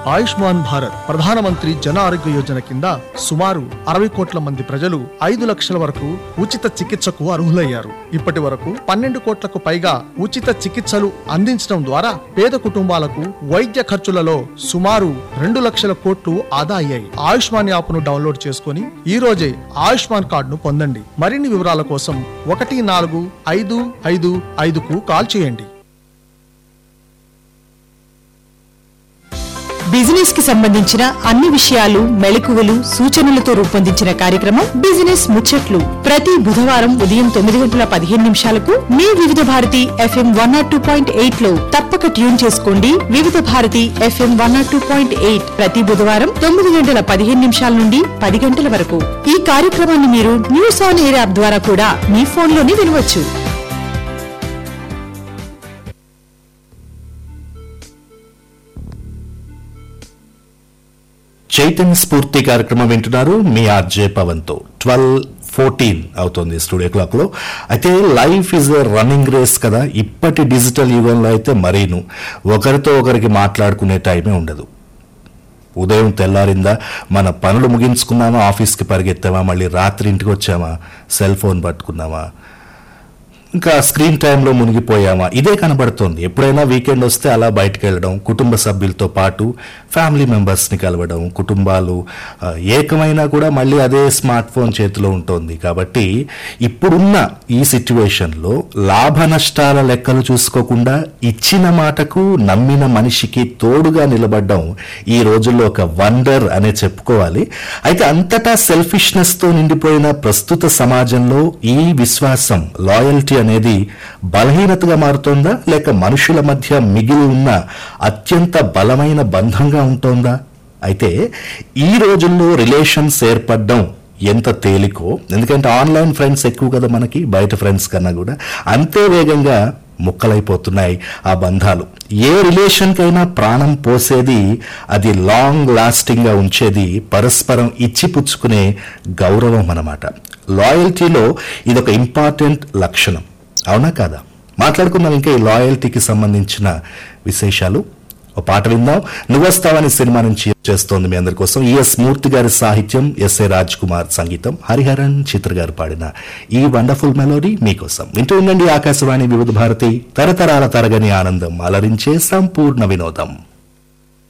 ఆయుష్మాన్ భారత్ ప్రధానమంత్రి జన ఆరోగ్య యోజన కింద సుమారు అరవై కోట్ల మంది ప్రజలు ఐదు లక్షల వరకు ఉచిత చికిత్సకు అర్హులయ్యారు ఇప్పటి వరకు పన్నెండు కోట్లకు పైగా ఉచిత చికిత్సలు అందించడం ద్వారా పేద కుటుంబాలకు వైద్య ఖర్చులలో సుమారు రెండు లక్షల కోట్లు ఆదా అయ్యాయి ఆయుష్మాన్ యాప్ ను డౌన్లోడ్ చేసుకుని ఈ రోజే ఆయుష్మాన్ కార్డును పొందండి మరిన్ని వివరాల కోసం ఒకటి నాలుగు ఐదు ఐదు ఐదుకు కాల్ చేయండి బిజినెస్ కి సంబంధించిన అన్ని విషయాలు మెళకువలు సూచనలతో రూపొందించిన కార్యక్రమం బిజినెస్ ముచ్చట్లు ప్రతి బుధవారం ఉదయం తొమ్మిది గంటల పదిహేను నిమిషాలకు మీ Vividh Bharati FM one naught two point eight లో తప్పక ట్యూన్ చేసుకోండి Vividh Bharati FM one naught two point eight ప్రతి బుధవారం తొమ్మిది గంటల పదిహేను నిమిషాల నుండి పది గంటల వరకు ఈ కార్యక్రమాన్ని మీరు న్యూస్ ఆన్ ఎయిర్ యాప్ ద్వారా కూడా మీ ఫోన్లోనే వినవచ్చు చైతన్య స్ఫూర్తి కార్యక్రమం వింటున్నారు మీ ఆర్జే పవన్ తో ట్వెల్వ్ ఫోర్టీన్ అవుతుంది స్టూడియో క్లాక్ లో అయితే life is a running race కదా ఇప్పటి డిజిటల్ యుగంలో అయితే మరీను ఒకరితో ఒకరికి మాట్లాడుకునే టైమే ఉండదు ఉదయం తెల్లారిందా మన పనులు ముగించుకున్నామా ఆఫీస్కి పరిగెత్తామా మళ్ళీ రాత్రి ఇంటికి వచ్చామా సెల్ ఫోన్ పట్టుకున్నామా ఇంకా స్క్రీన్ టైంలో మునిగిపోయామా ఇదే కనబడుతోంది ఎప్పుడైనా వీకెండ్ వస్తే అలా బయటకు వెళ్ళడం కుటుంబ సభ్యులతో పాటు ఫ్యామిలీ మెంబర్స్ని కలవడం కుటుంబాలు ఆ, ఏకమైనా కూడా మళ్ళీ అదే స్మార్ట్ ఫోన్ చేతిలో ఉంటుంది కాబట్టి ఇప్పుడున్న ఈ సిచ్యువేషన్లో లాభ నష్టాల లెక్కలు చూసుకోకుండా ఇచ్చిన మాటకు నమ్మిన మనిషికి తోడుగా నిలబడడం ఈ రోజుల్లో ఒక వండర్ అనే చెప్పుకోవాలి అయితే అంతటా సెల్ఫిష్నెస్ తో నిండిపోయిన ప్రస్తుత సమాజంలో ఈ విశ్వాసం లాయల్టీ అనేది బలహీనతగా మారుతోందా లేక మనుషుల మధ్య మిగిలి ఉన్న అత్యంత బలమైన బంధంగా ఉంటోందా అయితే ఈ రోజుల్లో రిలేషన్స్ ఏర్పడడం ఎంత తేలికో ఎందుకంటే ఆన్లైన్ ఫ్రెండ్స్ ఎక్కువ కదా మనకి బయట ఫ్రెండ్స్ కన్నా కూడా అంతే వేగంగా ముక్కలైపోతున్నాయి ఆ బంధాలు ఏ రిలేషన్కైనా ప్రాణం పోసేది అది లాంగ్ లాస్టింగ్ గా ఉంచేది పరస్పరం ఇచ్చిపుచ్చుకునే గౌరవం అన్నమాట లాయల్టీలో ఇదొక ఇంపార్టెంట్ లక్షణం అవునా కాదా మాట్లాడుకుందాం ఇంకా ఈ లాయల్టీకి సంబంధించిన విశేషాలు ఓ పాట విందాం నువ్వొస్తావని సినిమా నుంచి చేస్తోంది మీ అందరి కోసం ఈఎస్ మూర్తి గారి సాహిత్యం ఎస్ఏ రాజ్ కుమార్ సంగీతం హరిహరన్ చిత్ర గారు పాడిన ఈ వండర్ఫుల్ మెలోడీ మీకోసం వింటూ ఉండండి ఆకాశవాణి వివిధ భారతి తరతరాల తరగని ఆనందం అలరించే సంపూర్ణ వినోదం